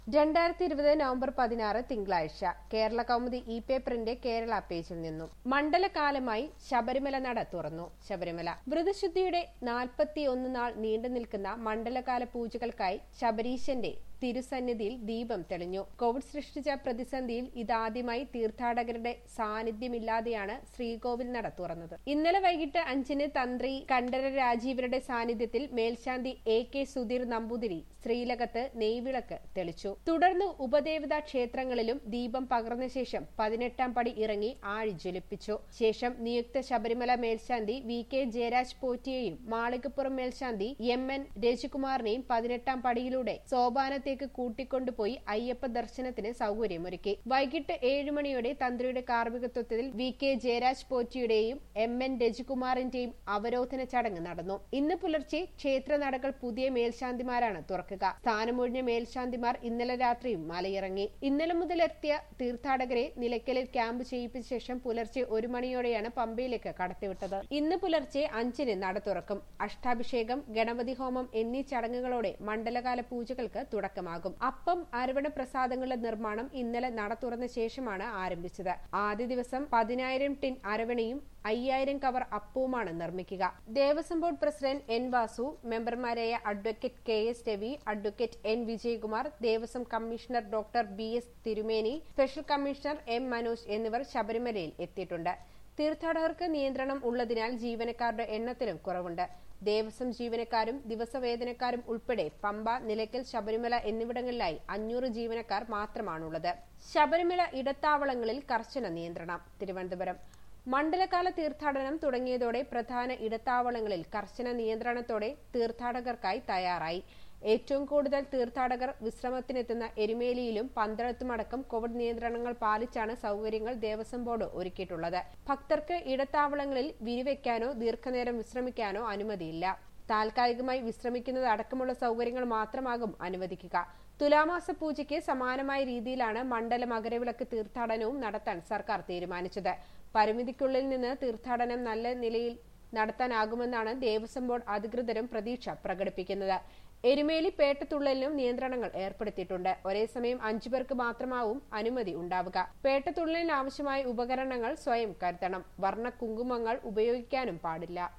രണ്ടായിരത്തി ഇരുപത് നവംബർ പതിനാറ് തിങ്കളാഴ്ച കേരള കൗമുദി ഇ പേപ്പറിന്റെ കേരള പേജിൽ നിന്നും മണ്ഡലകാലമായി ശബരിമല നട തുറന്നു ശബരിമല വ്രതശുദ്ധിയുടെ നാൽപ്പത്തിയൊന്ന് നാൾ നീണ്ടു നിൽക്കുന്ന മണ്ഡലകാല പൂജകൾക്കായി ശബരീശന്റെ തിരുസന്നിധിയിൽ ദീപം തെളിഞ്ഞു കോവിഡ് സൃഷ്ടിച്ച പ്രതിസന്ധിയിൽ ഇതാദ്യമായി തീർത്ഥാടകരുടെ സാന്നിധ്യമില്ലാതെയാണ് ശ്രീകോവിൽ നട തുറന്നത് ഇന്നലെ വൈകിട്ട് അഞ്ചിന് തന്ത്രി കണ്ഠര രാജീവരുടെ സാന്നിധ്യത്തിൽ മേൽശാന്തി എ കെ സുധീർ നമ്പൂതിരി ശ്രീലകത്ത് നെയ്വിളക്ക് തെളിച്ചു തുടർന്ന് ഉപദേവതാ ക്ഷേത്രങ്ങളിലും ദീപം പകർന്ന ശേഷം പതിനെട്ടാം പടി ഇറങ്ങി ആഴി ജ്വലിപ്പിച്ചു ശേഷം നിയുക്ത ശബരിമല മേൽശാന്തി വി കെ ജയരാജ് പോറ്റിയെയും മാളികപ്പുറം മേൽശാന്തി എം എൻ രജികുമാറിനെയും പതിനെട്ടാം പടിയിലൂടെ സോപാനത്തേക്ക് കൂട്ടിക്കൊണ്ടുപോയി അയ്യപ്പ ദർശനത്തിന് സൗകര്യമൊരുക്കി വൈകിട്ട് ഏഴു മണിയോടെ തന്ത്രിയുടെ കാർമ്മികത്വത്തിൽ വി കെ ജയരാജ് പോറ്റിയുടെയും എം എൻ രജികുമാറിന്റെയും അവരോധന ചടങ്ങ് നടന്നു ഇന്ന് പുലർച്ചെ ക്ഷേത്ര നടകൾ പുതിയ മേൽശാന്തിമാരാണ് തുറക്കുക സ്ഥാനമൊഴിഞ്ഞ മേൽശാന്തിമാർ ഇന്നലെ രാത്രിയും മലയിറങ്ങി ഇന്നലെ മുതലെത്തിയ തീർത്ഥാടകരെ നിലയ്ക്കലിൽ ക്യാമ്പ് ചെയ്യിപ്പിച്ച ശേഷം പുലർച്ചെ ഒരു മണിയോടെയാണ് പമ്പയിലേക്ക് കടത്തിവിട്ടത് ഇന്ന് പുലർച്ചെ അഞ്ചിന് നട തുറക്കും അഷ്ടാഭിഷേകം ഗണപതി ഹോമം എന്നീ ചടങ്ങുകളോടെ മണ്ഡലകാല പൂജകൾക്ക് തുടക്കമാകും അപ്പം അരവണ പ്രസാദങ്ങളുടെ നിർമ്മാണം ഇന്നലെ നട തുറന്ന ശേഷമാണ് ആരംഭിച്ചത് ആദ്യ ദിവസം പതിനായിരം ടിൻ അരവണയും അയ്യായിരം കവർ അപ്പവുമാണ് നിർമ്മിക്കുക Devaswom board president N Vasu മെമ്പർമാരായ advocate K S Ravi advocate N Vijayakumar Devaswom commissioner doctor B S Thirumeni special commissioner M Manoj എന്നിവർ ശബരിമലയിൽ എത്തിയിട്ടുണ്ട് തീർത്ഥാടകർക്ക് നിയന്ത്രണം ഉള്ളതിനാൽ ജീവനക്കാരുടെ എണ്ണത്തിലും കുറവുണ്ട് ദേവസ്വം ജീവനക്കാരും ദിവസവേതനക്കാരും ഉൾപ്പെടെ പമ്പ നിലയ്ക്കൽ ശബരിമല എന്നിവിടങ്ങളിലായി അഞ്ഞൂറ് ജീവനക്കാർ മാത്രമാണുള്ളത് ശബരിമല ഇടത്താവളങ്ങളിൽ കർശന നിയന്ത്രണം തിരുവനന്തപുരം മണ്ഡലകാല തീർത്ഥാടനം തുടങ്ങിയതോടെ പ്രധാന ഇടത്താവളങ്ങളിൽ കർശന നിയന്ത്രണത്തോടെ തീർത്ഥാടകർക്കായി തയ്യാറായി ഏറ്റവും കൂടുതൽ തീർത്ഥാടകർ വിശ്രമത്തിനെത്തുന്ന എരുമേലിയിലും പന്തളത്തുമടക്കം കോവിഡ് നിയന്ത്രണങ്ങൾ പാലിച്ചാണ് സൗകര്യങ്ങൾ ദേവസ്വം ബോർഡ് ഒരുക്കിയിട്ടുള്ളത് ഭക്തർക്ക് ഇടത്താവളങ്ങളിൽ വിരിവെക്കാനോ ദീർഘനേരം വിശ്രമിക്കാനോ അനുമതിയില്ല താൽക്കാലികമായി വിശ്രമിക്കുന്നത് അടക്കമുള്ള സൗകര്യങ്ങൾ മാത്രമാകും അനുവദിക്കുക തുലാമാസ പൂജയ്ക്ക് സമാനമായ രീതിയിലാണ് മണ്ഡല മകരവിളക്ക് തീർത്ഥാടനവും നടത്താൻ സർക്കാർ തീരുമാനിച്ചത് പരിമിതിക്കുള്ളിൽ നിന്ന് തീർത്ഥാടനം നല്ല നിലയിൽ നടത്താനാകുമെന്നാണ് ദേവസ്വം ബോർഡ് അധികൃതരും പ്രതീക്ഷ പ്രകടിപ്പിക്കുന്നത് എരുമേലി പേട്ടത്തുള്ളലിനും നിയന്ത്രണങ്ങൾ ഏർപ്പെടുത്തിയിട്ടുണ്ട് ഒരേസമയം അഞ്ചു പേർക്ക് മാത്രമാവും അനുമതി ഉണ്ടാവുക പേട്ടത്തുള്ളലിന് ആവശ്യമായ ഉപകരണങ്ങൾ സ്വയം കരുതണം വർണ്ണ കുങ്കുമങ്ങൾ ഉപയോഗിക്കാനും പാടില്ല